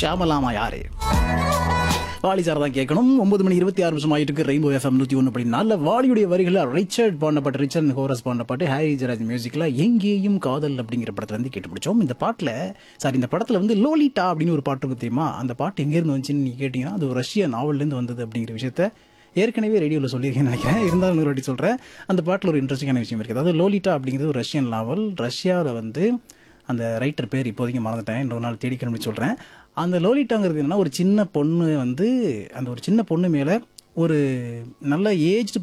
ஷியாமலாமா யாரு வாலி சார் தான் கேட்கணும் ஒன்பது மணி இருபத்தி ஆறு நிமிஷம் ஆயிட்டு இருக்கு ரெயின்போ எஃப்எம் நூற்றி ஒன்று படி நல்ல வாலியுடைய வரிகளில் ரிச்சர்ட் பாண்டப்பட்ட ரிச்சர்ட் ஹோரஸ் பாண்டப்பட்டு ஹாரி ஜராஜ் மியூசிக்கில் எங்கேயும் காதல் அப்படிங்கிற படத்துல இருந்து கேட்டு பிடிச்சோம் இந்த பாட்டில் சாரி இந்த படத்தில் வந்து லோலிட்டா அப்படின்னு ஒரு பாட்டு இருக்கு தெரியுமா அந்த பாட்டு எங்கேருந்து வந்துச்சுன்னு நீ கேட்டிங்கன்னா அது ஒரு ரஷ்ய நாவல்லேருந்து வந்தது அப்படிங்கிற விஷயத்த ஏற்கனவே ரேடியோவில் சொல்லியிருக்கேன்னு நினைக்கிறேன் இருந்தாலும் இன்னொரு வாட்டி சொல்கிறேன் அந்த பாட்டில் ஒரு இன்ட்ரெஸ்டிங்கான விஷயம் இருக்குது அதாவது லோலிட்டா அப்படிங்கிறது ஒரு ரஷ்யன் நாவல் ரஷ்யாவில் வந்து அந்த ரைட்டர் பேர் இப்போதைக்கு மறந்துட்டேன் இன்னொரு நாள் தேடி கண்டுபிடிச்சு சொல்கிறேன் அந்த லோலிட்டாங்கிறது என்னன்னா ஒரு சின்ன பொண்ணு வந்து அந்த ஒரு சின்ன பொண்ணு மேலே ஒரு நல்ல ஏஜ்டு